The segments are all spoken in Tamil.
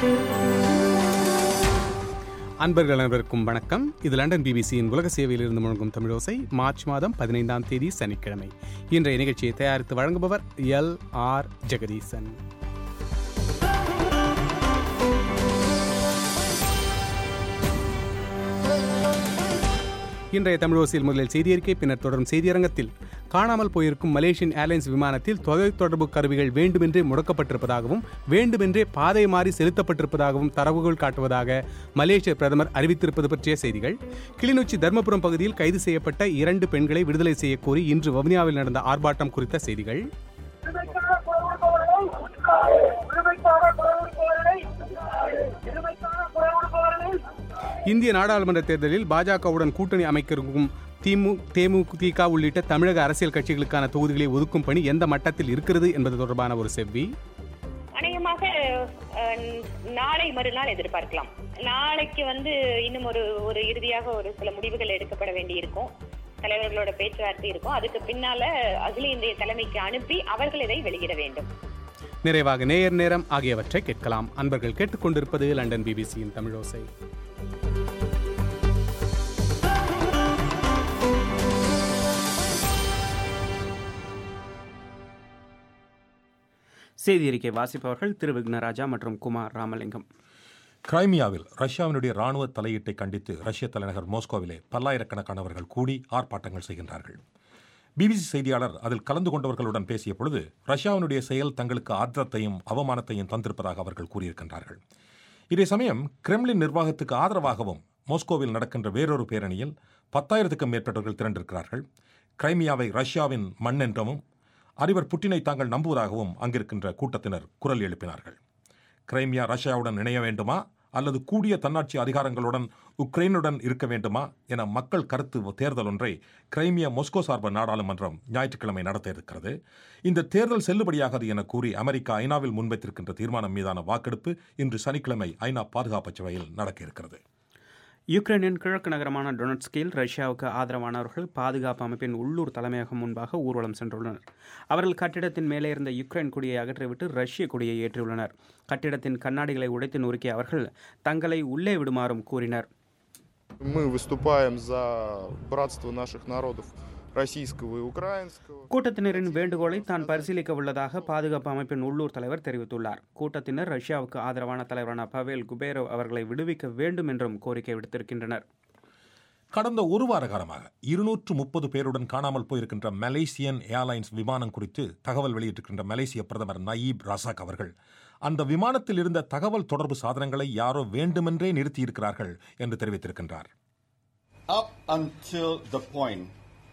அன்பர்கள் அனைவருக்கும் வணக்கம் இது லண்டன் பிபிசியின் உலக சேவையிலிருந்து முழங்கும் தமிழோசை மார்ச் மாதம் பதினைந்தாம் தேதி சனிக்கிழமை இன்றைய நிகழ்ச்சியை தயாரித்து வழங்குபவர் எல் ஆர் ஜெகதீசன் இன்றைய தமிழோசையில் முதலில் செய்தியறிக்கை பின்னர் தொடரும் செய்தியரங்கத்தில் காணாமல் போயிருக்கும் மலேசியன் ஏர்லைன்ஸ் விமானத்தில் தொலைத்தொடர்பு கருவிகள் வேண்டுமென்றே முடக்கப்பட்டிருப்பதாகவும் வேண்டுமென்றே பாதை மாறி செலுத்தப்பட்டிருப்பதாகவும் தரவுகள் காட்டுவதாக மலேசிய பிரதமர் அறிவித்திருப்பது பற்றிய செய்திகள் கிளிநொச்சி தர்மபுரம் பகுதியில் கைது செய்யப்பட்ட இரண்டு பெண்களை விடுதலை செய்யக்கோரி இன்று வவுனியாவில் நடந்த ஆர்ப்பாட்டம் குறித்த செய்திகள் இருமைக்கான குரல் இருமைக்கான குரல் இருமைக்கான குரல் இந்திய நாடாளுமன்ற தேர்தலில் பாஜகவுடன் கூட்டணி அமைக்கும் திமு தேமுதிக உள்ளிட்ட தமிழக அரசியல் கட்சிகளுக்கான தொகுதிகளை ஒதுக்கும் பணி எந்த மட்டத்தில் இருக்கிறது என்பது தொடர்பான ஒரு செவ்வி அநேகமாக அஹ், நாளை மறுநாள் எதிர்பார்க்கலாம் நாளைக்கு வந்து இன்னும் ஒரு ஒரு இறுதியாக ஒரு சில முடிவுகள் எடுக்கப்பட வேண்டியிருக்கும் தலைவர்களோட பேச்சுவார்த்தை இருக்கும் அதுக்கு பின்னால அகில இந்திய தலைமைக்கு அனுப்பி அவர்கள் இதை வெளியிட வேண்டும் நிறைவாக நேயர் நேரம் ஆகியவற்றை கேட்கலாம் அன்பர்கள் கேட்டுக்கொண்டிருப்பது லண்டன் பிபிசியின் தமிழோசை செய்தி அறிக்கை வாசிப்பவர்கள் திரு விக்னராஜா மற்றும் குமார் ராமலிங்கம் கிரைமியாவில் ரஷ்யாவினுடைய ராணுவ தலையீட்டை கண்டித்து ரஷ்ய தலைநகர் மாஸ்கோவிலே பல்லாயிரக்கணக்கானவர்கள் கூடி ஆர்ப்பாட்டங்கள் செய்கின்றார்கள் பிபிசி செய்தியாளர் அதில் கலந்து கொண்டவர்களுடன் பேசிய பொழுது ரஷ்யாவினுடைய செயல் தங்களுக்கு ஆத்திரத்தையும் அவமானத்தையும் தந்திருப்பதாக அவர்கள் கூறியிருக்கின்றார்கள் இதே சமயம் கிரெம்லின் நிர்வாகத்துக்கு ஆதரவாகவும் மாஸ்கோவில் நடக்கின்ற வேறொரு பேரணியில் பத்தாயிரத்துக்கும் மேற்பட்டவர்கள் திரண்டிருக்கிறார்கள் கிரைமியாவை ரஷ்யாவின் மண் என்றும் அதிபர் புட்டினை தாங்கள் நம்புவதாகவும் அங்கிருக்கின்ற கூட்டத்தினர் குரல் எழுப்பினார்கள் கிரைமியா ரஷ்யாவுடன் இணைய வேண்டுமா அல்லது கூடிய தன்னாட்சி அதிகாரங்களுடன் உக்ரைனுடன் இருக்க வேண்டுமா என மக்கள் கருத்து தேர்தல் ஒன்றை கிரைமியா மொஸ்கோ சார்பு நாடாளுமன்றம் ஞாயிற்றுக்கிழமை நடத்த இருக்கிறது இந்த தேர்தல் செல்லுபடியாகாது என கூறி அமெரிக்கா ஐநாவில் முன்வைத்திருக்கின்ற தீர்மானம் மீதான வாக்கெடுப்பு இன்று சனிக்கிழமை ஐநா பாதுகாப்பு சபையில் நடக்க இருக்கிறது யுக்ரைனின் கிழக்கு நகரமான டொனட்ஸ்கில் ரஷ்யாவுக்கு ஆதரவானவர்கள் பாதுகாப்பு அமைப்பின் உள்ளூர் தலைமையகம் முன்பாக ஊர்வலம் சென்றுள்ளனர் அவர்கள் கட்டிடத்தின் மேலே இருந்த யுக்ரைன் கொடியை அகற்றிவிட்டு ரஷ்ய கொடியை ஏற்றியுள்ளனர் கட்டிடத்தின் கண்ணாடிகளை உடைத்து நொறுக்கிய அவர்கள் தங்களை உள்ளே விடுமாறும் கூறினர் Мы выступаем за братство наших народов, российского и украинского. கூட்டத்தினரின் வேண்டுகோளை தான் பரிசீலிக்க உள்ளதாக பாதுகாப்பு அமைப்பின் உள்ளூர் தலைவர் தெரிவித்துள்ளார் கூட்டத்தினர் ரஷ்யாவுக்கு ஆதரவான தலைவரான பவேல் குபேரோவ் அவர்களை விடுவிக்க வேண்டும் என்றும் கோரிக்கை விடுத்திருக்கின்றனர் கடந்த ஒரு வார காலமாக இருநூற்று முப்பது பேருடன் காணாமல் போயிருக்கின்ற மலேசியன் ஏர்லைன்ஸ் விமானம் குறித்து தகவல் வெளியிட்டிருக்கின்ற மலேசிய பிரதமர் நயீப் ரசாக் அவர்கள் அந்த விமானத்தில் இருந்த தகவல் தொடர்பு சாதனங்களை யாரோ வேண்டுமென்றே நிறுத்தியிருக்கிறார்கள் என்று தெரிவித்திருக்கின்றார் up until the point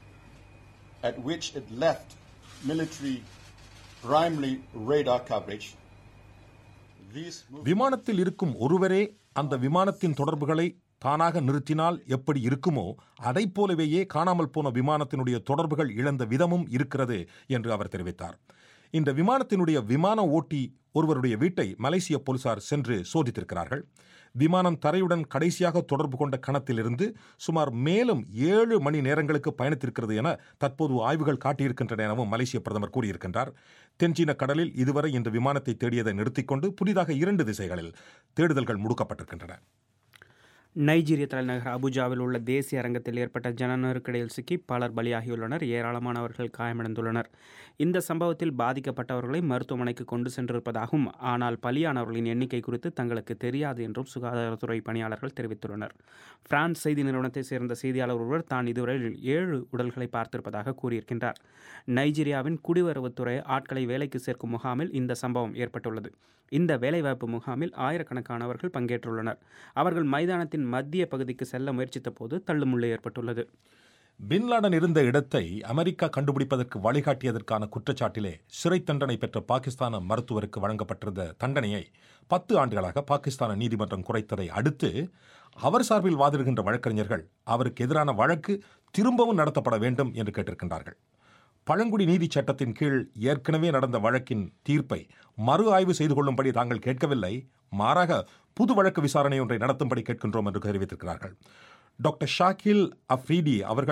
at which it left military primary radar coverage. These mov- விமானத்தில் இருக்கும் ஒருவரே அந்த விமானத்தின் தொடர்புகளை தானாக நிறுத்தினால் எப்படி இருக்குமோ அதைப் போலவேயே காணாமல் போன விமானத்தினுடைய தொடர்புகள் இழந்த விதமும் இருக்கிறது என்று அவர் தெரிவித்தார் இந்த விமானத்தினுடைய விமான ஓட்டி ஒருவருடைய வீட்டை மலேசிய போலீசார் சென்று சோதித்திருக்கிறார்கள் விமானம் தரையுடன் கடைசியாக தொடர்பு கொண்ட கணத்திலிருந்து சுமார் மேலும் ஏழு மணி நேரங்களுக்கு பயணித்திருக்கிறது என தற்போது ஆய்வுகள் காட்டியிருக்கின்றன எனவும் மலேசிய பிரதமர் கூறியிருக்கின்றார் தென்சீன கடலில் இதுவரை இந்த விமானத்தை தேடியதை நிறுத்திக்கொண்டு புதிதாக இரண்டு திசைகளில் தேடுதல்கள் முடுக்கப்பட்டிருக்கின்றன நைஜீரிய தலைநகர் அபுஜாவில் உள்ள தேசிய அரங்கத்தில் ஏற்பட்ட ஜன நெருக்கடியில் சிக்கி பலர் பலியாகியுள்ளனர் ஏராளமானவர்கள் காயமடைந்துள்ளனர் இந்த சம்பவத்தில் பாதிக்கப்பட்டவர்களை மருத்துவமனைக்கு கொண்டு சென்றிருப்பதாகவும் ஆனால் பலியானவர்களின் எண்ணிக்கை குறித்து தங்களுக்கு தெரியாது என்றும் சுகாதாரத்துறை பணியாளர்கள் தெரிவித்துள்ளனர் பிரான்ஸ் செய்தி நிறுவனத்தை சேர்ந்த செய்தியாளர் ஒருவர் தான் இதுவரை ஏழு உடல்களை பார்த்திருப்பதாக கூறியிருக்கின்றார் நைஜீரியாவின் குடிவரவுத்துறை ஆட்களை வேலைக்கு சேர்க்கும் முகாமில் இந்த சம்பவம் ஏற்பட்டுள்ளது இந்த வேலைவாய்ப்பு முகாமில் ஆயிரக்கணக்கானவர்கள் பங்கேற்றுள்ளனர் அவர்கள் மைதானத்தின் மத்திய பகுதிக்கு செல்ல முயற்சித்த போது தள்ளுமுள்ளு ஏற்பட்டுள்ளது பின்லாடன் இருந்த இடத்தை அமெரிக்கா கண்டுபிடிப்பதற்கு வழிகாட்டியதற்கான குற்றச்சாட்டிலே சிறை தண்டனை பெற்ற பாகிஸ்தான மருத்துவருக்கு வழங்கப்பட்டிருந்த தண்டனையை பத்து ஆண்டுகளாக பாகிஸ்தான நீதிமன்றம் குறைத்ததை அடுத்து அவர் சார்பில் வாதிடுகின்ற வழக்கறிஞர்கள் அவருக்கு எதிரான வழக்கு திரும்பவும் நடத்தப்பட வேண்டும் என்று கேட்டிருக்கின்றார்கள் பழங்குடி நீதிச் சட்டத்தின் கீழ் ஏற்கனவே நடந்த வழக்கின் தீர்ப்பை மறு ஆய்வு செய்து கொள்ளும்படி தாங்கள் கேட்கவில்லை மாறாக புது வழக்கு விசாரணை ஒன்றை நடத்தும்படி கேட்கின்றோம் என்று தெரிவித்திருக்கிறார்கள் டாக்டர் ஷாக்கில் அஃப்ரீடி அவர்கள்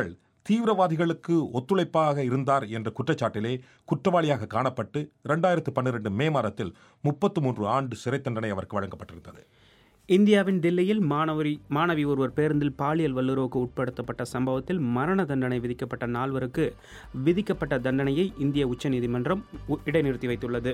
தீவிரவாதிகளுக்கு ஒத்துழைப்பாக இருந்தார் என்ற குற்றச்சாட்டிலே குற்றவாளியாக காணப்பட்டு இரண்டாயிரத்து பன்னிரண்டு மே மாதத்தில் முப்பத்து மூன்று ஆண்டு சிறை தண்டனை அவருக்கு வழங்கப்பட்டிருந்தது இந்தியாவின் தில்லியில் மாணவரி மாணவி ஒருவர் பேருந்தில் பாலியல் வல்லுறவுக்கு உட்படுத்தப்பட்ட சம்பவத்தில் மரண தண்டனை விதிக்கப்பட்ட நால்வருக்கு விதிக்கப்பட்ட தண்டனையை இந்திய உச்சநீதிமன்றம் உ- இடைநிறுத்தி வைத்துள்ளது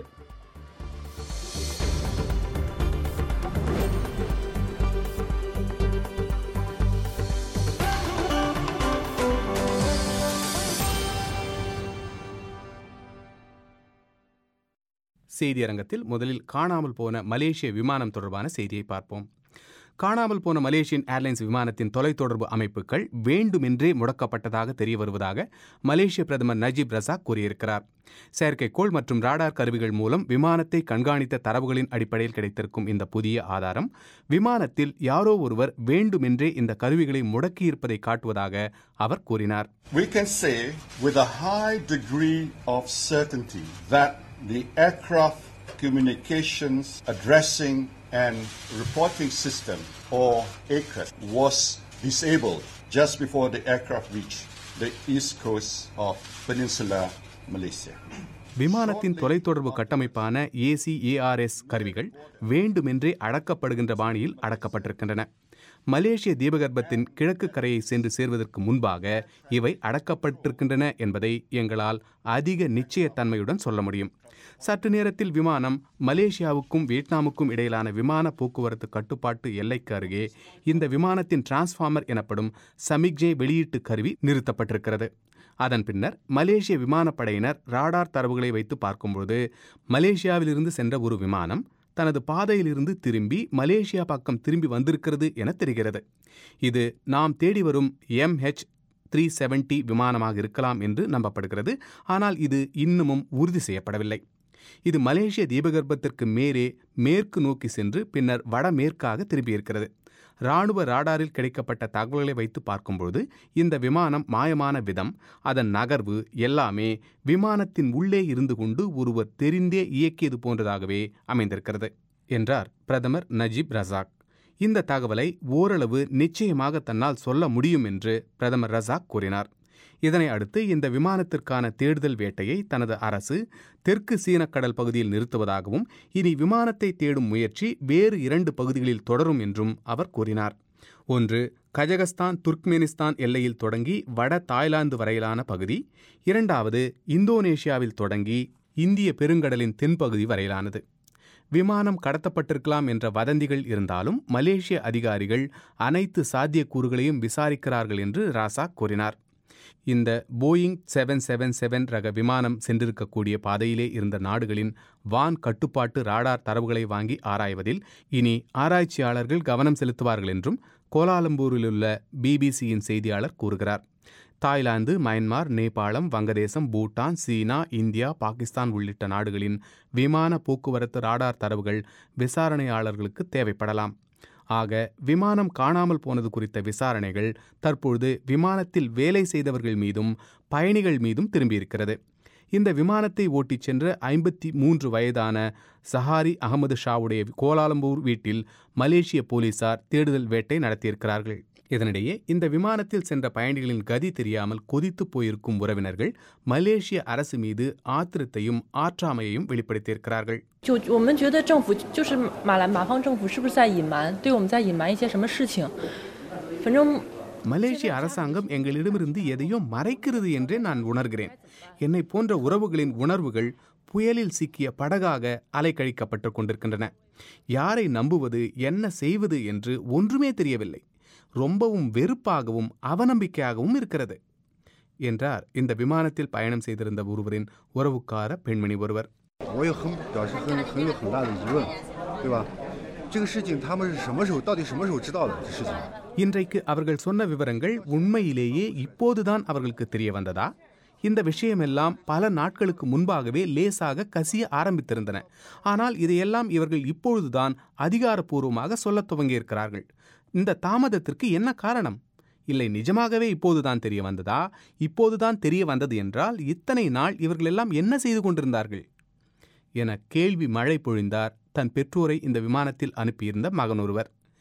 செய்தியரங்கத்தில் முதலில் காணாமல் போன மலேசிய விமானம் தொடர்பான செய்தியை பார்ப்போம் காணாமல் போன மலேசியன் ஏர்லைன்ஸ் விமானத்தின் தொலைத்தொடர்பு அமைப்புகள் வேண்டுமென்றே முடக்கப்பட்டதாக தெரிய வருவதாக மலேசிய பிரதமர் நஜீப் ரசாக் கூறியிருக்கிறார் செயற்கைக்கோள் மற்றும் ராடார் கருவிகள் மூலம் விமானத்தை கண்காணித்த தரவுகளின் அடிப்படையில் கிடைத்திருக்கும் இந்த புதிய ஆதாரம் விமானத்தில் யாரோ ஒருவர் வேண்டுமென்றே இந்த கருவிகளை முடக்கியிருப்பதை காட்டுவதாக அவர் கூறினார் We can say with a high degree of certainty that the aircraft communications addressing and reporting system or ACRES was disabled just before the aircraft reached the east coast of Peninsula Malaysia. விமானத்தின் தொலைத்தொடர்பு கட்டமைப்பான ஏசிஏஆர்எஸ் கருவிகள் வேண்டுமென்றே அடக்கப்படுகின்ற பாணியில் அடக்கப்பட்டிருக்கின்றன மலேசிய தீபகற்பத்தின் கிழக்கு கரையை சென்று சேர்வதற்கு முன்பாக இவை அடக்கப்பட்டிருக்கின்றன என்பதை எங்களால் அதிக நிச்சயத்தன்மையுடன் சொல்ல முடியும் சற்று நேரத்தில் விமானம் மலேசியாவுக்கும் வியட்நாமுக்கும் இடையிலான விமான போக்குவரத்து கட்டுப்பாட்டு எல்லைக்கு அருகே இந்த விமானத்தின் டிரான்ஸ்ஃபார்மர் எனப்படும் சமிக்ஞை வெளியீட்டு கருவி நிறுத்தப்பட்டிருக்கிறது அதன் பின்னர் மலேசிய விமானப்படையினர் ராடார் தரவுகளை வைத்து பார்க்கும்போது மலேசியாவிலிருந்து சென்ற ஒரு விமானம் தனது பாதையிலிருந்து திரும்பி மலேசியா பக்கம் திரும்பி வந்திருக்கிறது என தெரிகிறது இது நாம் தேடி வரும் எம்ஹெச் த்ரீ செவன்டி விமானமாக இருக்கலாம் என்று நம்பப்படுகிறது ஆனால் இது இன்னமும் உறுதி செய்யப்படவில்லை இது மலேசிய தீபகற்பத்திற்கு மேலே மேற்கு நோக்கி சென்று பின்னர் வடமேற்காக திரும்பியிருக்கிறது ராணுவ ராடாரில் கிடைக்கப்பட்ட தகவல்களை வைத்து பார்க்கும்பொழுது இந்த விமானம் மாயமான விதம் அதன் நகர்வு எல்லாமே விமானத்தின் உள்ளே இருந்து கொண்டு ஒருவர் தெரிந்தே இயக்கியது போன்றதாகவே அமைந்திருக்கிறது என்றார் பிரதமர் நஜீப் ரசாக் இந்த தகவலை ஓரளவு நிச்சயமாக தன்னால் சொல்ல முடியும் என்று பிரதமர் ரசாக் கூறினார் இதனை அடுத்து இந்த விமானத்திற்கான தேடுதல் வேட்டையை தனது அரசு தெற்கு சீனக் கடல் பகுதியில் நிறுத்துவதாகவும் இனி விமானத்தை தேடும் முயற்சி வேறு இரண்டு பகுதிகளில் தொடரும் என்றும் அவர் கூறினார் ஒன்று கஜகஸ்தான் துர்க்மெனிஸ்தான் எல்லையில் தொடங்கி வட தாய்லாந்து வரையிலான பகுதி இரண்டாவது இந்தோனேஷியாவில் தொடங்கி இந்திய பெருங்கடலின் தென்பகுதி வரையிலானது விமானம் கடத்தப்பட்டிருக்கலாம் என்ற வதந்திகள் இருந்தாலும் மலேசிய அதிகாரிகள் அனைத்து சாத்தியக்கூறுகளையும் விசாரிக்கிறார்கள் என்று ராசாக் கூறினார் இந்த போயிங் செவன் செவன் செவன் ரக விமானம் சென்றிருக்கக்கூடிய பாதையிலே இருந்த நாடுகளின் வான் கட்டுப்பாட்டு ராடார் தரவுகளை வாங்கி ஆராய்வதில் இனி ஆராய்ச்சியாளர்கள் கவனம் செலுத்துவார்கள் என்றும் கோலாலம்பூரிலுள்ள பிபிசியின் செய்தியாளர் கூறுகிறார் தாய்லாந்து மயன்மார் நேபாளம் வங்கதேசம் பூட்டான் சீனா இந்தியா பாகிஸ்தான் உள்ளிட்ட நாடுகளின் விமான போக்குவரத்து ராடார் தரவுகள் விசாரணையாளர்களுக்கு தேவைப்படலாம் ஆக விமானம் காணாமல் போனது குறித்த விசாரணைகள் தற்பொழுது விமானத்தில் வேலை செய்தவர்கள் மீதும் பயணிகள் மீதும் திரும்பியிருக்கிறது இந்த விமானத்தை ஓட்டிச் சென்ற ஐம்பத்தி மூன்று வயதான சஹாரி அகமது ஷாவுடைய கோலாலம்பூர் வீட்டில் மலேசிய போலீசார் தேடுதல் வேட்டை நடத்தியிருக்கிறார்கள் இதனிடையே இந்த விமானத்தில் சென்ற பயணிகளின் கதி தெரியாமல் கொதித்துப் போயிருக்கும் உறவினர்கள் மலேசிய அரசு மீது ஆத்திரத்தையும் ஆற்றாமையையும் வெளிப்படுத்தியிருக்கிறார்கள் 就我们觉得政府就是马来马方政府是不是在隐瞒，对我们在隐瞒一些什么事情？反正 மலேசிய அரசாங்கம் எங்களிடமிருந்து எதையோ மறைக்கிறது என்றே நான் உணர்கிறேன் என்னை போன்ற உறவுகளின் உணர்வுகள் புயலில் சிக்கிய படகாக அலைக்கழிக்கப்பட்டு கொண்டிருக்கின்றன யாரை நம்புவது என்ன செய்வது என்று ஒன்றுமே தெரியவில்லை ரொம்பவும் வெறுப்பாகவும் அவநம்பிக்கையாகவும் இருக்கிறது என்றார் இந்த விமானத்தில் பயணம் செய்திருந்த ஒருவரின் உறவுக்கார பெண்மணி ஒருவர் 我也很表示很很有很大的疑问，对吧？这个事情他们是什么时候，到底什么时候知道的这事情？ இன்றைக்கு அவர்கள் சொன்ன விவரங்கள் உண்மையிலேயே இப்போதுதான் அவர்களுக்கு தெரிய வந்ததா இந்த விஷயமெல்லாம் பல நாட்களுக்கு முன்பாகவே லேசாக கசிய ஆரம்பித்திருந்தன ஆனால் இதையெல்லாம் இவர்கள் இப்பொழுதுதான் அதிகாரப்பூர்வமாக சொல்லத் துவங்கியிருக்கிறார்கள் இந்த தாமதத்திற்கு என்ன காரணம் இல்லை நிஜமாகவே இப்போதுதான் தெரிய வந்ததா இப்போதுதான் தெரிய வந்தது என்றால் இத்தனை நாள் இவர்கள் எல்லாம் என்ன செய்து கொண்டிருந்தார்கள் என கேள்வி மழை பொழிந்தார் தன் பெற்றோரை இந்த விமானத்தில் அனுப்பியிருந்த மகன் ஒருவர்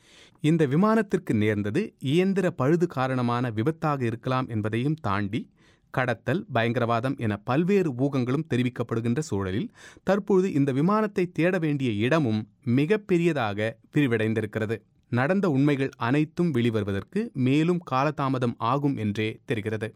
இந்த விமானத்திற்கு நேர்ந்தது இயந்திர பழுது காரணமான விபத்தாக இருக்கலாம் என்பதையும் தாண்டி கடத்தல் பயங்கரவாதம் என பல்வேறு ஊகங்களும் தெரிவிக்கப்படுகின்ற சூழலில் தற்பொழுது இந்த விமானத்தை தேட வேண்டிய இடமும் மிகப்பெரியதாக விரிவடைந்திருக்கிறது நடந்த உண்மைகள் அனைத்தும் வெளிவருவதற்கு மேலும் காலதாமதம் ஆகும் என்றே தெரிகிறது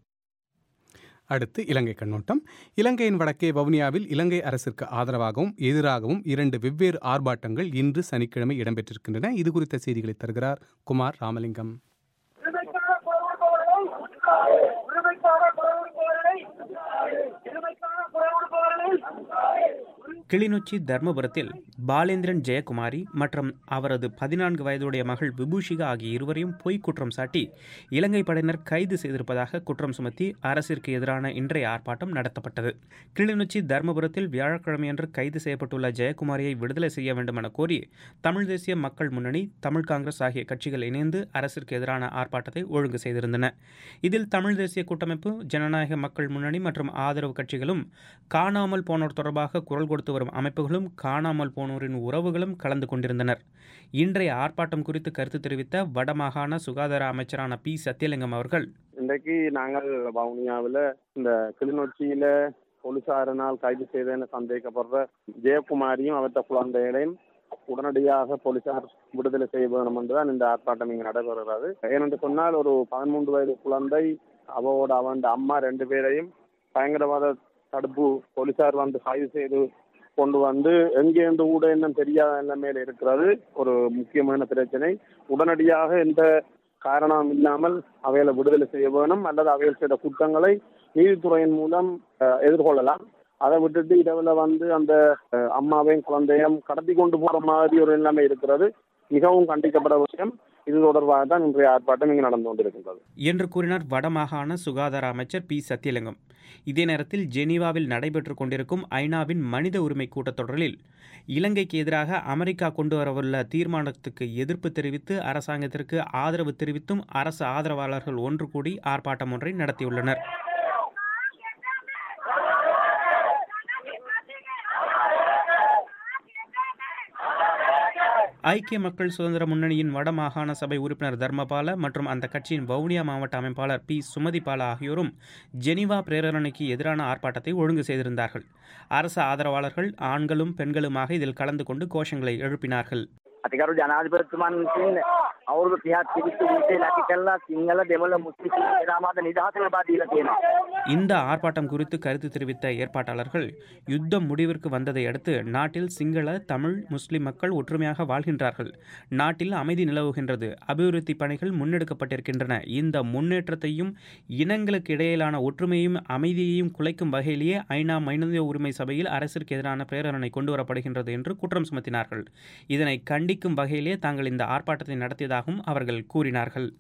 அடுத்து இலங்கை கண்ணோட்டம் இலங்கையின் வடக்கே வவுனியாவில் இலங்கை அரசிற்கு ஆதரவாகவும் எதிராகவும் இரண்டு வெவ்வேறு ஆர்ப்பாட்டங்கள் இன்று சனிக்கிழமை இடம்பெற்றிருக்கின்றன இது குறித்த செய்திகளை தருகிறார் குமார் ராமலிங்கம் உரிமைக்கான குரல் கொடுப்பவர்களை உரிமைக்கான குரல் கொடுப்பவர்களை உரிமைக்கான குரல் கொடுப்பவர்களை கிளிநொச்சி தர்மபுரத்தில் பாலேந்திரன் ஜெயக்குமாரி மற்றும் அவரது பதினான்கு வயதுடைய மகள் விபூஷிகா ஆகிய இருவரையும் பொய் குற்றம் சாட்டி இலங்கை படையினர் கைது செய்திருப்பதாக குற்றம் சுமத்தி அரசிற்கு எதிரான இன்றைய ஆர்ப்பாட்டம் நடத்தப்பட்டது கிளிநொச்சி தர்மபுரத்தில் வியாழக்கிழமையன்று கைது செய்யப்பட்டுள்ள ஜெயக்குமாரியை விடுதலை செய்ய வேண்டும் என கோரி தமிழ் தேசிய மக்கள் முன்னணி தமிழ் காங்கிரஸ் ஆகிய கட்சிகள் இணைந்து அரசிற்கு எதிரான ஆர்ப்பாட்டத்தை ஒழுங்கு செய்திருந்தன இதில் தமிழ் தேசிய கூட்டமைப்பு ஜனநாயக மக்கள் முன்னணி மற்றும் ஆதரவு கட்சிகளும் காணாமல் போனோர் தொடர்பாக குரல் கொடுத்து வரும் அமைப்புகளும் காணாமல் போனோரின் உறவுகளும் கலந்து கொண்டிருந்தனர் இன்றைய ஆர்ப்பாட்டம் குறித்து கருத்து தெரிவித்த வடமாகாண சுகாதார அமைச்சரான பி சத்தியலிங்கம் அவர்கள் இன்றைக்கு நாங்கள் வவுனியாவில் இந்த கிளிநொச்சியில போலீசாரினால் கைது செய்தேன்னு சந்தேகப்படுற ஜெயக்குமாரியும் அவற்ற குழந்தைகளையும் உடனடியாக போலீசார் விடுதலை செய்ய வேண்டும் என்றுதான் இந்த ஆர்ப்பாட்டம் இங்கு நடைபெறுகிறது ஏனென்று சொன்னால் ஒரு பதிமூன்று வயது குழந்தை அவவோட அவன் அம்மா ரெண்டு பேரையும் பயங்கரவாத தடுப்பு போலீசார் வந்து கைது செய்து கொண்டு வந்து எங்கே இந்த ஊட இன்னும் தெரியாத நிலைமையில இருக்கிறது ஒரு முக்கியமான பிரச்சனை உடனடியாக எந்த காரணம் இல்லாமல் அவைகளை விடுதலை செய்ய வேணும் அல்லது அவைகள் செய்த குற்றங்களை நீதித்துறையின் மூலம் அஹ், எதிர்கொள்ளலாம் அதை விட்டுட்டு இரவுல வந்து அந்த அஹ், அம்மாவையும் குழந்தையும் கடத்தி கொண்டு போற மாதிரி ஒரு நிலைமை இருக்கிறது மிகவும் கண்டிக்கப்பட விஷயம் இது தொடர்பாக தான் இன்றைய ஆர்ப்பாட்டம் இங்கு நடந்து கொண்டிருக்கின்றது என்று கூறினார் வடமாகாண சுகாதார அமைச்சர் பி சத்தியலிங்கம் இதே நேரத்தில் ஜெனீவாவில் நடைபெற்றுக் கொண்டிருக்கும் ஐநாவின் மனித உரிமை கூட்டத்தொடரில் இலங்கைக்கு எதிராக அமெரிக்கா கொண்டு வரவுள்ள தீர்மானத்துக்கு எதிர்ப்பு தெரிவித்து அரசாங்கத்திற்கு ஆதரவு தெரிவித்தும் அரசு ஆதரவாளர்கள் ஒன்று கூடி ஆர்ப்பாட்டம் ஒன்றை நடத்தியுள்ளனர் ஐக்கிய மக்கள் சுதந்திர முன்னணியின் வடமாகாண சபை உறுப்பினர் தர்மபால மற்றும் அந்த கட்சியின் வவுனியா மாவட்ட அமைப்பாளர் பி சுமதிபால ஆகியோரும் ஜெனீவா பிரேரணைக்கு எதிரான ஆர்ப்பாட்டத்தை ஒழுங்கு செய்திருந்தார்கள் அரசு ஆதரவாளர்கள் ஆண்களும் பெண்களுமாக இதில் கலந்து கொண்டு கோஷங்களை எழுப்பினார்கள் අතිකරු ජනාධිපතිතුමන් විසින් අවුරුදු 30ක් තිබිච්ච ජීවිතේ නැති කළා සිංහල දෙමළ මුස්ලිම් සියලාමත නිදහස ලබා දීලා තියෙනවා. இந்த ஆர்ப்பாட்டம் குறித்து கருத்து தெரிவித்த ஏற்பாட்டாளர்கள் யுத்தம் முடிவிற்கு வந்ததை அடுத்து நாட்டில் சிங்கள தமிழ் முஸ்லிம் மக்கள் ஒற்றுமையாக வாழ்கின்றார்கள் நாட்டில் அமைதி நிலவுகின்றது அபிவிருத்தி பணிகள் முன்னெடுக்கப்பட்டிருக்கின்றன இந்த முன்னேற்றத்தையும் இனங்களுக்கு இடையிலான ஒற்றுமையும் அமைதியையும் குலைக்கும் வகையிலேயே ஐநா மனித உரிமை சபையில் அரசிற்கு எதிரான பிரேரணை கொண்டு வரப்படுகின்றது என்று குற்றம் சுமத்தினார்கள் இதனை கண்டிக்கும் வகையிலே தாங்கள் இந்த ஆர்ப்பாட்டத்தை நடத்தியதாகவும் அவர்கள் கூறினார்கள்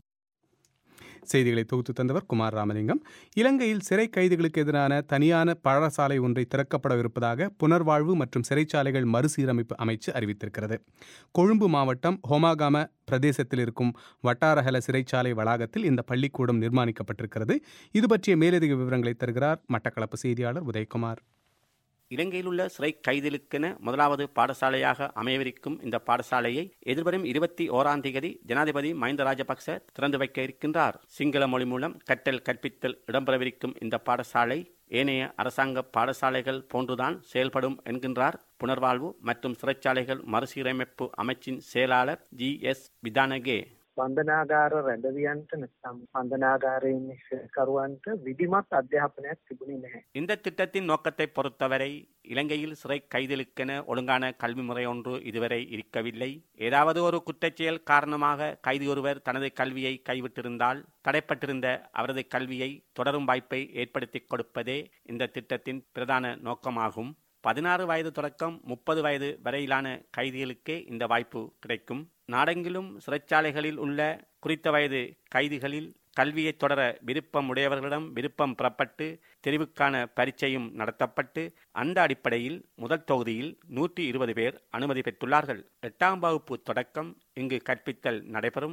செய்திகளை தொகுத்து தந்தவர் குமார் ராமலிங்கம் இலங்கையில் சிறை கைதிகளுக்கு எதிரான தனியான பாடசாலை ஒன்றை திறக்கப்படவிருப்பதாக புனர்வாழ்வு மற்றும் சிறைச்சாலைகள் மறுசீரமைப்பு அமைச்சு அறிவித்திருக்கிறது கொழும்பு மாவட்டம் ஹோமாகாம பிரதேசத்தில் இருக்கும் வட்டாரஹல சிறைச்சாலை வளாகத்தில் இந்த பள்ளிக்கூடம் நிர்மாணிக்கப்பட்டிருக்கிறது இது பற்றிய மேலதிக விவரங்களை தருகிறார் மட்டக்களப்பு செய்தியாளர் உதயகுமார் இலங்கையில் உள்ள சிறை கைதிகளுக்கென முதலாவது பாடசாலையாக அமையவிருக்கும் இந்த பாடசாலையை எதிர்வரும் இருபத்தி ஓராம் தேதி ஜனாதிபதி மஹிந்த ராஜபக்ச திறந்து வைக்க இருக்கின்றார் சிங்கள மொழி மூலம் கற்றல் கற்பித்தல் இடம்பெறவிருக்கும் இந்த பாடசாலை ஏனைய அரசாங்க பாடசாலைகள் போன்றுதான் செயல்படும் என்கின்றார் புனர்வாழ்வு மற்றும் சிறைச்சாலைகள் மறுசீரமைப்பு அமைச்சின் செயலாளர் ஜி எஸ் விதானகே බන්ධනාගාර රැඳවියන්ට නැත්නම් බන්ධනාගාරයෙන් කරුවන්ට විධිමත් අධ්‍යාපනයක් තිබුණේ නැහැ. இந்த திட்டத்தின் நோக்கத்தை பொறுத்தவரை இலங்கையில் சிறை கைதிகளுக்கென ஒழுங்கான கல்வி முறை ஒன்று இதுவரை இருக்கவில்லை ஏதாவது ஒரு குற்றச்செயல் காரணமாக கைதி ஒருவர் தனது கல்வியை கைவிட்டிருந்தால் தடைப்பட்டிருந்த அவரது கல்வியை தொடரும் வாய்ப்பை ஏற்படுத்திக் கொடுப்பதே இந்த திட்டத்தின் பிரதான நோக்கமாகும் பதினாறு வயது தொடக்கம் முப்பது வயது வரையிலான கைதிகளுக்கே இந்த வாய்ப்பு கிடைக்கும் நாடெங்கிலும் சிறைச்சாலைகளில் உள்ள குறித்த வயது கைதிகளில் கல்வியை தொடர விருப்பம் உடையவர்களிடம் விருப்பம் பெறப்பட்டு தெரிவுக்கான பரீட்சையும் நடத்தப்பட்டு அந்த அடிப்படையில் முதல் தொகுதியில் நூற்றி இருபது பேர் அனுமதி பெற்றுள்ளார்கள் எட்டாம் வகுப்பு தொடக்கம் இங்கு கற்பித்தல் நடைபெறும்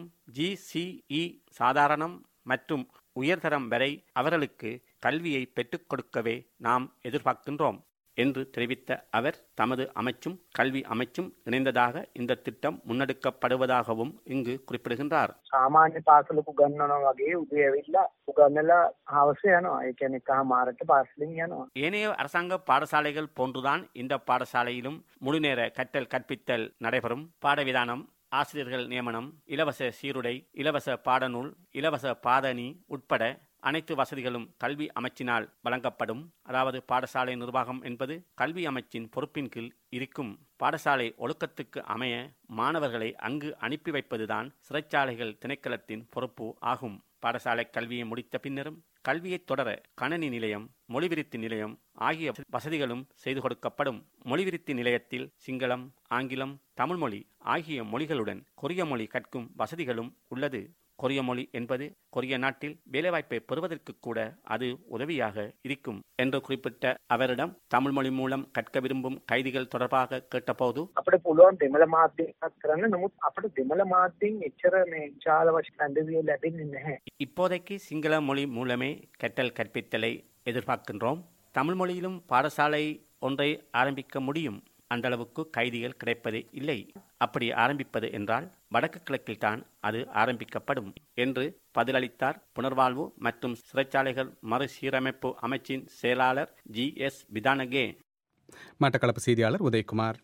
ஜிசிஇ சாதாரணம் மற்றும் உயர்தரம் வரை அவர்களுக்கு கல்வியை பெற்றுக் கொடுக்கவே நாம் எதிர்பார்க்கின்றோம் என்று தெரிவித்த அவர் தமது அமைச்சும் கல்வி அமைச்சும் இணைந்ததாக இந்த திட்டம் முன்னெடுக்கப்படுவதாகவும் இங்கு குறிப்பிடுகின்றார் සාමාන්‍ය පාසලක උගන්වනවා වගේ උදේ ඇවිල්ලා උගන්නලා හවස යනවා. ඒ කියන්නේ කහමාරට පාසලින් යනවා. ஏனைய அரசாங்க பாடசாலைகள் போன்றுதான் இந்த பாடசாலையிலும் முழுநேர கற்றல் கற்பித்தல் நடைபெறும் பாடவிதானம் ஆசிரியர்கள் நியமனம் இலவச சீருடை இலவச பாடநூல் இலவச பாதணி உட்பட அனைத்து வசதிகளும் கல்வி அமைச்சினால் வழங்கப்படும் அதாவது பாடசாலை நிர்வாகம் என்பது கல்வி அமைச்சின் பொறுப்பின் கீழ் இருக்கும் பாடசாலை ஒழுக்கத்துக்கு அமைய மாணவர்களை அங்கு அனுப்பி வைப்பதுதான் சிறைச்சாலைகள் திணைக்களத்தின் பொறுப்பு ஆகும் பாடசாலை கல்வியை முடித்த பின்னரும் கல்வியை தொடர கணனி நிலையம் மொழிவிருத்தி நிலையம் ஆகிய வசதிகளும் செய்து கொடுக்கப்படும் மொழிவிருத்தி நிலையத்தில் சிங்களம் ஆங்கிலம் தமிழ் மொழி ஆகிய மொழிகளுடன் கொரிய மொழி கற்கும் வசதிகளும் உள்ளது கொரிய மொழி என்பது கொரிய நாட்டில் வேலைவாய்ப்பை பெறுவதற்கு கூட அது உதவியாக இருக்கும் என்று குறிப்பிட்ட அவரிடம் தமிழ் மொழி மூலம் கற்க விரும்பும் கைதிகள் தொடர்பாக கேட்டபோது අපිට පුළුවන් දෙමළ මාධ්‍යයක් කරන්න නමුත් අපිට දෙමළ මාධ්‍යයෙන් එච්චර මේ විශාල වශයෙන් අඩවිය ලැබෙන්නේ නැහැ. இப்போதைக்கு சிங்கள மொழி மூலமே கற்றல் கற்பித்தலை எதிர்பார்க்கின்றோம் தமிழ் மொழியிலும் பாடசாலை ஒன்றை ஆரம்பிக்க முடியும் அந்த அளவுக்கு கைதிகள் கிடைப்பது இல்லை அப்படி ஆரம்பிப்பது என்றால் வடக்கு கிழக்கில் தான் அது ஆரம்பிக்கப்படும் என்று பதிலளித்தார் புனர்வாழ்வு மற்றும் சிறைச்சாலைகள் மறுசீரமைப்பு அமைச்சின் செயலாளர் ஜி எஸ் விதானகே மட்டக்களப்பு செய்தியாளர் உதயகுமார்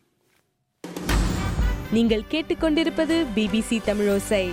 நீங்கள் கேட்டுக்கொண்டிருப்பது பிபிசி தமிழோசை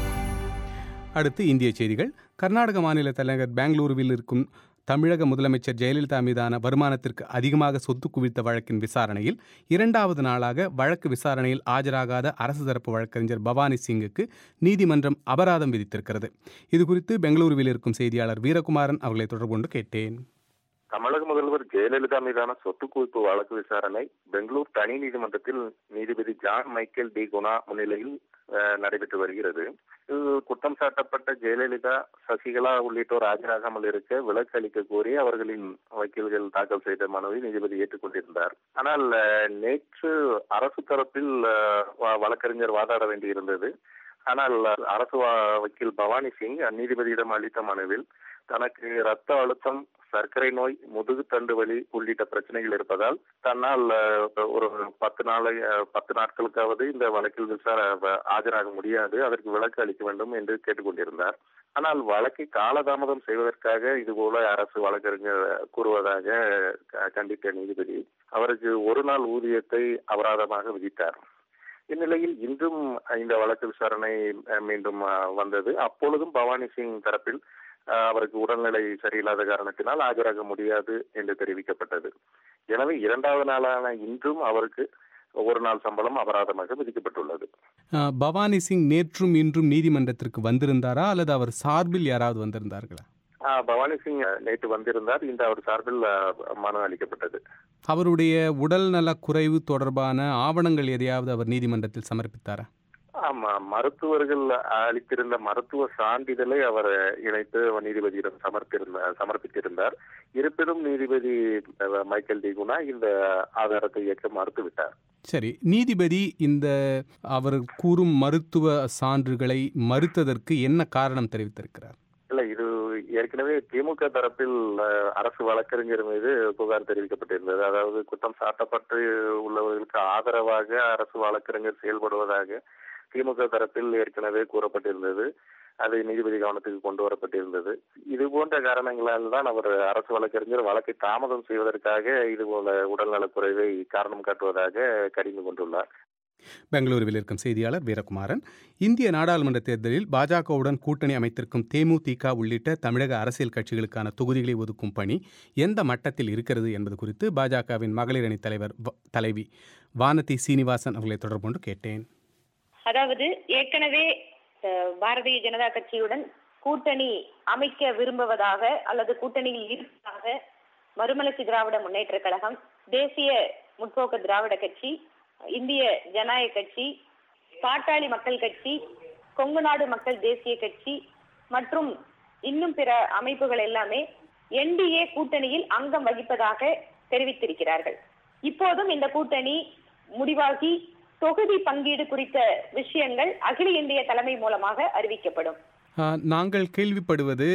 அடுத்து இந்திய செய்திகள் கர்நாடக மாநில தலைநகர் பெங்களூருவில் இருக்கும் தமிழக முதலமைச்சர் ஜெயலலிதா மீதான வருமானத்திற்கு அதிகமாக சொத்து குவித்த வழக்கின் விசாரணையில் இரண்டாவது நாளாக வழக்கு விசாரணையில் ஆஜராகாத அரசு தரப்பு வழக்கறிஞர் பவானி சிங்குக்கு நீதிமன்றம் அபராதம் விதித்திருக்கிறது இதுகுறித்து பெங்களூருவில் இருக்கும் செய்தியாளர் வீரகுமாரன் அவர்களை தொடர்பு கொண்டு கேட்டேன் தமிழக முதல்வர் ஜெயலலிதா மீதான சொத்து குவிப்பு வழக்கு விசாரணை பெங்களூர் தனி நீதிமன்றத்தில் நீதிபதி ஜான் மைக்கேல் டி குணா முன்னிலையில் அஹ், நடைபெற்று வருகிறது இது குற்றம் சாட்டப்பட்ட ஜெயலலிதா சசிகலா உள்ளிட்டோர் ஆஜராகாமல் இருக்க விலக்கு அளிக்க கோரி அவர்களின் வக்கீல்கள் தாக்கல் செய்த மனுவை நீதிபதி ஏற்றுக்கொண்டிருந்தார் ஆனால் அஹ், நேற்று அரசு தரப்பில் அஹ், வ- வழக்கறிஞர் வாதாட வேண்டியிருந்தது ஆனால் அரசு வா- வக்கீல் பவானி சிங் நீதிபதியிடம் அளித்த மனுவில் தனக்கு ரத்த அழுத்தம் சர்க்கரை நோய் முதுகு தண்டு வலி உள்ளிட்ட பிரச்சனைகள் இருப்பதால் தன்னால் அஹ், ஒரு பத்து நாளை அஹ், பத்து நாட்களுக்காவது இந்த வழக்கில் விசார வ- ஆஜராக முடியாது அதற்கு விலக்கு அளிக்க வேண்டும் என்று கேட்டுக்கொண்டிருந்தார் ஆனால் வழக்கை காலதாமதம் செய்வதற்காக இதுபோல அரசு வழக்கறிஞர் கூறுவதாக க- கண்டித்த நீதிபதி அவருக்கு ஒரு நாள் ஊதியத்தை அபராதமாக விதித்தார் இந்நிலையில் இன்றும் இந்த வழக்கு விசாரணை அஹ், மீண்டும் அஹ், வந்தது அப்பொழுதும் பவானி சிங் தரப்பில் அஹ், அவருக்கு உடல்நிலை சரியில்லாத காரணத்தினால் ஆஜராக முடியாது என்று தெரிவிக்கப்பட்டது எனவே இரண்டாவது நாளான இன்றும் அவருக்கு ஒரு நாள் சம்பளம் அபராதமாக விதிக்கப்பட்டுள்ளது அஹ், பவானி சிங் நேற்றும் இன்றும் நீதிமன்றத்திற்கு வந்திருந்தாரா அல்லது அவர் சார்பில் யாராவது வந்திருந்தார்களா அஹ், பவானி சிங் அஹ், நேற்று வந்திருந்தார் இந்த அவர் சார்பில் அஹ், மனு அளிக்கப்பட்டது அவருடைய உடல் நல குறைவு தொடர்பான ஆவணங்கள் எதையாவது அவர் நீதிமன்றத்தில் சமர்ப்பித்தாரா ஆமா மருத்துவர்கள் அளித்திருந்த மருத்துவ சான்றிதழை அவர் இணைத்து நீதிபதியிடம் சமர்ப்பிருந்த சமர்ப்பித்திருந்தார் இருப்பினும் நீதிபதி அஹ், மைக்கேல் டி குணா இந்த ஆதாரத்தை இயக்க மறுத்துவிட்டார் சரி நீதிபதி இந்த அவர் கூறும் மருத்துவ சான்றுகளை மறுத்ததற்கு என்ன காரணம் தெரிவித்திருக்கிறார் இல்ல இது ஏற்கனவே திமுக தரப்பில் அஹ், அரசு வழக்கறிஞர் மீது புகார் தெரிவிக்கப்பட்டிருந்தது அதாவது குற்றம் சாட்டப்பட்டு உள்ளவர்களுக்கு ஆதரவாக அரசு வழக்கறிஞர் செயல்படுவதாக திமுக தரப்பில் ஏற்கனவே கூறப்பட்டிருந்தது அது நீதிபதி கவனத்துக்கு கொண்டு வரப்பட்டிருந்தது இது போன்ற காரணங்களால் தான் அவர் அரசு வழக்கறிஞர் வழக்கை தாமதம் செய்வதற்காக இது போல உடல்நலக்குறைவை காரணம் காட்டுவதாக கடிந்து கொண்டுள்ளார் பெங்களூருவில் இருக்கும் செய்தியாளர் வீரகுமாரன் இந்திய நாடாளுமன்ற தேர்தலில் பாஜகவுடன் கூட்டணி அமைத்திருக்கும் தேமுதிக உள்ளிட்ட தமிழக அரசியல் கட்சிகளுக்கான தொகுதிகளை ஒதுக்கும் பணி எந்த மட்டத்தில் இருக்கிறது என்பது குறித்து பாஜகவின் மகளிர் அணி தலைவர் வ- தலைவி வானதி சீனிவாசன் அவர்களை தொடர்பு கொண்டு கேட்டேன் அதாவது ஏற்கனவே அஹ், பாரதிய ஜனதா கட்சியுடன் கூட்டணி அமைக்க விரும்புவதாக அல்லது கூட்டணியில் இருப்பதாக மறுமலர்ச்சி திராவிட முன்னேற்ற கழகம் தேசிய முற்போக்கு திராவிட கட்சி இந்திய ஜனநாயக கட்சி பாட்டாளி மக்கள் கட்சி கொங்கு நாடு மக்கள் தேசிய கட்சி மற்றும் இன்னும் பிற அமைப்புகள் எல்லாமே என்டிஏ கூட்டணியில் அங்கம் வகிப்பதாக தெரிவித்திருக்கிறார்கள் இப்போதும் இந்த கூட்டணி முடிவாகி தொகுதி பங்கீடு குறித்த விஷயங்கள் அகில இந்திய தலைமை மூலமாக அறிவிக்கப்படும் ஆ, நாங்கள் கேள்விப்படுவது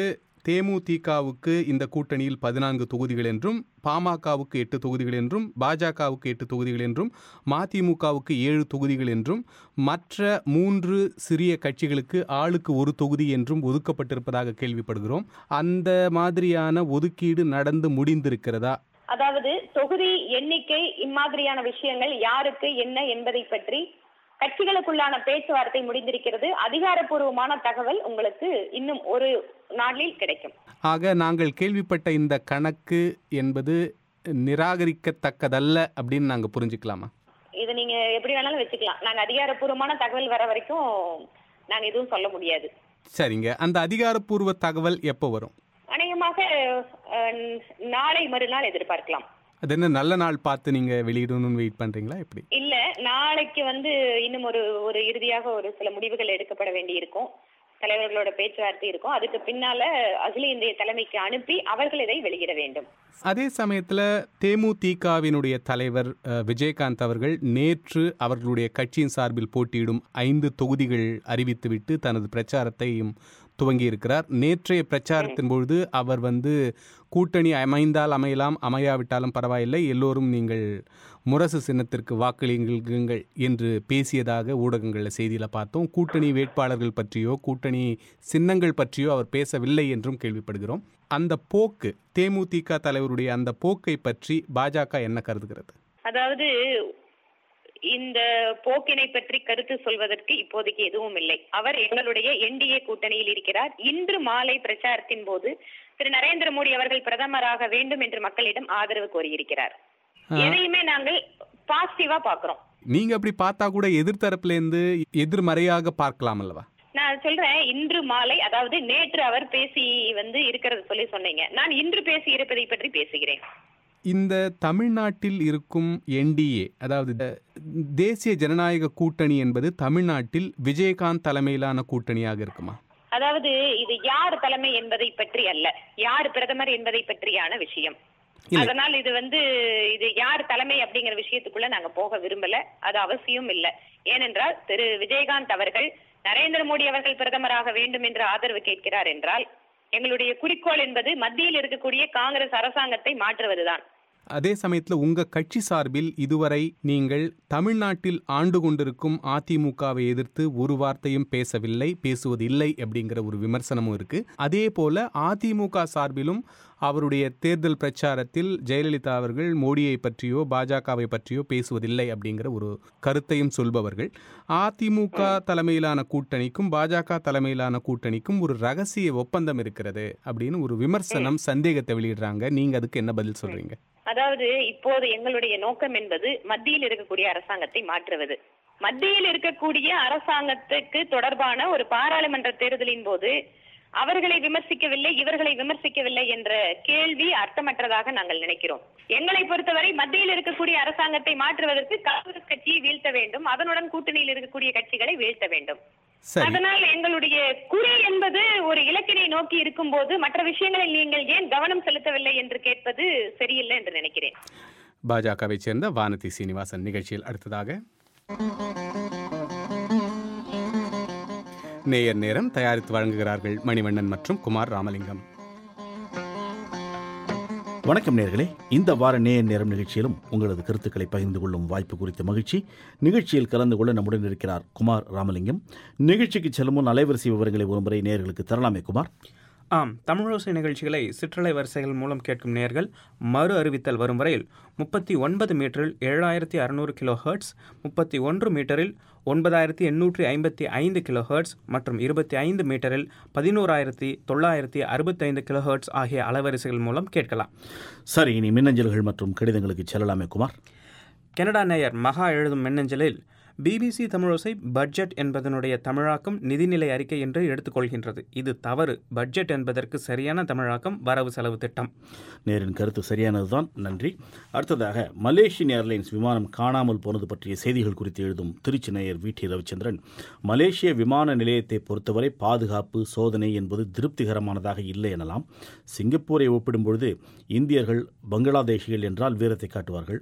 தேமுதிகவுக்கு இந்த கூட்டணியில் பதினான்கு தொகுதிகள் என்றும் பாமகவுக்கு எட்டு தொகுதிகள் என்றும் பாஜகவுக்கு எட்டு தொகுதிகள் என்றும் மதிமுகவுக்கு ஏழு தொகுதிகள் என்றும் மற்ற மூன்று சிறிய கட்சிகளுக்கு ஆளுக்கு ஒரு தொகுதி என்றும் ஒதுக்கப்பட்டிருப்பதாக கேள்விப்படுகிறோம் அந்த மாதிரியான ஒதுக்கீடு நடந்து முடிந்திருக்கிறதா அதாவது தொகுதி எண்ணிக்கை இம்மாதிரியான விஷயங்கள் யாருக்கு என்ன என்பதை பற்றி கட்சிகளுக்குள்ளான பேச்சுவார்த்தை முடிந்திருக்கிறது அதிகாரப்பூர்வமான தகவல் உங்களுக்கு இன்னும் ஒரு நாளில் கிடைக்கும் ஆக நாங்கள் கேள்விப்பட்ட இந்த கணக்கு என்பது நிராகரிக்கத்தக்கதல்ல அப்படின்னு நாங்கள் புரிஞ்சுக்கலாமா இது நீங்க எப்படி வேணாலும் வச்சுக்கலாம் நாங்க அதிகாரப்பூர்வமான தகவல் வர வரைக்கும் நாங்க எதுவும் சொல்ல முடியாது சரிங்க அந்த அதிகாரப்பூர்வ தகவல் எப்போ வரும் அநேகமாக அஹ், நாளை மறுநாள் எதிர்பார்க்கலாம் அது என்ன நல்ல நாள் பார்த்து நீங்கள் வெளியிடணும்னு வெயிட் பண்ணுறீங்களா எப்படி இல்ல நாளைக்கு வந்து இன்னும் ஒரு ஒரு இறுதியாக ஒரு சில முடிவுகள் எடுக்கப்பட வேண்டி இருக்கும் தலைவர்களோட பேச்சுவார்த்தை இருக்கும் அதுக்கு பின்னால அகில இந்திய தலைமைக்கு அனுப்பி அவர்கள் இதை வெளியிட வேண்டும் அதே சமயத்தில் தேமுதிகவினுடைய தலைவர் அஹ், விஜயகாந்த் அவர்கள் நேற்று அவர்களுடைய கட்சியின் சார்பில் போட்டியிடும் ஐந்து தொகுதிகள் அறிவித்துவிட்டு தனது பிரச்சாரத்தையும் துவங்கியிருக்கிறார் நேற்றைய பிரச்சாரத்தின் பொழுது அவர் வந்து கூட்டணி அமைந்தால் அமையலாம் அமையாவிட்டாலும் பரவாயில்லை எல்லோரும் நீங்கள் முரசு சின்னத்திற்கு வாக்களியுங்கள் என்று பேசியதாக ஊடகங்களில் செய்தியில் பார்த்தோம் கூட்டணி வேட்பாளர்கள் பற்றியோ கூட்டணி சின்னங்கள் பற்றியோ அவர் பேசவில்லை என்றும் கேள்விப்படுகிறோம் அந்த போக்கு தேமுதிக தலைவருடைய அந்த போக்கை பற்றி பாஜக என்ன கருதுகிறது அதாவது இந்த போக்கினை பற்றி கருத்து சொல்வதற்கு இப்போதைக்கு எதுவும் இல்லை அவர் எங்களுடைய என்டிஏ கூட்டணியில் இருக்கிறார் இன்று மாலை பிரச்சாரத்தின் போது திரு நரேந்திர மோடி அவர்கள் பிரதமராக வேண்டும் என்று மக்களிடம் ஆதரவு கோரியிருக்கிறார் எதையுமே நாங்கள் பாசிட்டிவா பாக்குறோம் நீங்க அப்படி பார்த்தா கூட எதிர்த்தரப்புலேருந்து எதிர்மறையாக பார்க்கலாம் அல்லவா நான் சொல்றேன் இன்று மாலை அதாவது நேற்று அவர் பேசி வந்து இருக்கிறது சொல்லி சொன்னீங்க நான் இன்று பேசி இருப்பதை பற்றி பேசுகிறேன் இந்த தமிழ்நாட்டில் இருக்கும் என்டிஏ அதாவது த- தேசிய ஜனநாயக கூட்டணி என்பது தமிழ்நாட்டில் விஜயகாந்த் தலைமையிலான கூட்டணியாக இருக்குமா அதாவது இது யார் தலைமை என்பதை பற்றி அல்ல யார் பிரதமர் என்பதை பற்றியான விஷயம் இல்லை. அதனால் இது வந்து இது யார் தலைமை அப்படிங்கிற விஷயத்துக்குள்ள நாங்க போக விரும்பல அது அவசியம் இல்ல ஏனென்றால் திரு விஜயகாந்த் அவர்கள் நரேந்திர மோடி அவர்கள் பிரதமராக வேண்டும் என்று ஆதரவு கேட்கிறார் என்றால் எங்களுடைய குறிக்கோள் என்பது மத்தியில் இருக்கக்கூடிய காங்கிரஸ் அரசாங்கத்தை மாற்றுவதுதான் அதே சமயத்தில் உங்க கட்சி சார்பில் இதுவரை நீங்கள் தமிழ்நாட்டில் ஆண்டு கொண்டிருக்கும் அதிமுகவை எதிர்த்து ஒரு வார்த்தையும் பேசவில்லை பேசுவதில்லை அப்படிங்கிற ஒரு விமர்சனமும் இருக்கு அதே போல அதிமுக சார்பிலும் அவருடைய தேர்தல் பிரச்சாரத்தில் ஜெயலலிதா அவர்கள் மோடியை பற்றியோ பாஜகவை பற்றியோ பேசுவதில்லை அப்படிங்கிற ஒரு கருத்தையும் சொல்பவர்கள் அதிமுக தலைமையிலான கூட்டணிக்கும் பாஜக தலைமையிலான கூட்டணிக்கும் ஒரு ரகசிய ஒப்பந்தம் இருக்கிறது அப்படின்னு ஒரு விமர்சனம் சந்தேகத்தை வெளியிடுறாங்க நீங்க அதுக்கு என்ன பதில் சொல்றீங்க அதாவது இப்போது எங்களுடைய நோக்கம் என்பது மத்தியில் இருக்கக்கூடிய அரசாங்கத்தை மாற்றுவது மத்தியில் இருக்கக்கூடிய அரசாங்கத்துக்கு தொடர்பான ஒரு பாராளுமன்ற தேர்தலின் போது அவர்களை விமர்சிக்கவில்லை இவர்களை விமர்சிக்கவில்லை என்ற கேள்வி அர்த்தமற்றதாக நாங்கள் நினைக்கிறோம் எங்களை பொறுத்தவரை மத்தியில் இருக்கக்கூடிய அரசாங்கத்தை மாற்றுவதற்கு காங்கிரஸ் கட்சியை வீழ்த்த வேண்டும் அதனுடன் கூட்டணியில் இருக்கக்கூடிய கட்சிகளை வீழ்த்த வேண்டும் சரி அதனால் எங்களுடைய குறி என்பது ஒரு இலக்கினை நோக்கி இருக்கும்போது மற்ற விஷயங்களில் நீங்கள் ஏன் கவனம் செலுத்தவில்லை என்று கேட்பது சரியில்லை என்று நினைக்கிறேன் பாஜகவை சேர்ந்த வானதி சீனிவாசன் நிகழ்ச்சியில் அடுத்ததாக நேயர் நேரம் தயாரித்து வழங்குகிறார்கள் மணிவண்ணன் மற்றும் குமார் ராமலிங்கம் வணக்கம் நேர்களே இந்த வார நேர் நேரம் நிகழ்ச்சியிலும் உங்களது கருத்துக்களை பகிர்ந்து கொள்ளும் வாய்ப்பு குறித்த மகிழ்ச்சி நிகழ்ச்சியில் கலந்து கொள்ள நம்முடன் இருக்கிறார் குமார் ராமலிங்கம் நிகழ்ச்சிக்கு செல்லும் முன் அலைவரிசை விவரங்களை ஒருமுறை நேயர்களுக்கு தரலாமே குமார் ஆம் தமிழோசை நிகழ்ச்சிகளை சிற்றலை வரிசைகள் மூலம் கேட்கும் நேர்கள் மறு அறிவித்தல் வரும் வரையில் முப்பத்தி ஒன்பது மீட்டரில் ஏழாயிரத்தி அறுநூறு கிலோ ஹெர்ட்ஸ் முப்பத்தி ஒன்று மீட்டரில் ஒன்பதாயிரத்தி எண்ணூற்றி ஐம்பத்தி ஐந்து கிலோ ஹெர்ட்ஸ் மற்றும் இருபத்தி ஐந்து மீட்டரில் பதினோராயிரத்தி தொள்ளாயிரத்தி அறுபத்தைந்து கிலோ ஹெர்ட்ஸ் ஆகிய அலைவரிசைகள் மூலம் கேட்கலாம் சரி இனி மின்னஞ்சல்கள் மற்றும் கடிதங்களுக்கு செல்லலாமே குமார் கனடா நேயர் மகா எழுதும் மின்னஞ்சலில் பிபிசி தமிழோசை பட்ஜெட் என்பதனுடைய தமிழாக்கம் நிதிநிலை அறிக்கை என்று எடுத்துக்கொள்கின்றது இது தவறு பட்ஜெட் என்பதற்கு சரியான தமிழாக்கம் வரவு செலவு திட்டம் நேரின் கருத்து சரியானதுதான் நன்றி அடுத்ததாக மலேசியன் ஏர்லைன்ஸ் விமானம் காணாமல் போனது பற்றிய செய்திகள் குறித்து எழுதும் திருச்சி நேயர் வி டி ரவிச்சந்திரன் மலேசிய விமான நிலையத்தை பொறுத்தவரை பாதுகாப்பு சோதனை என்பது திருப்திகரமானதாக இல்லை எனலாம் சிங்கப்பூரை ஒப்பிடும்பொழுது இந்தியர்கள் பங்களாதேஷிகள் என்றால் வீரத்தை காட்டுவார்கள்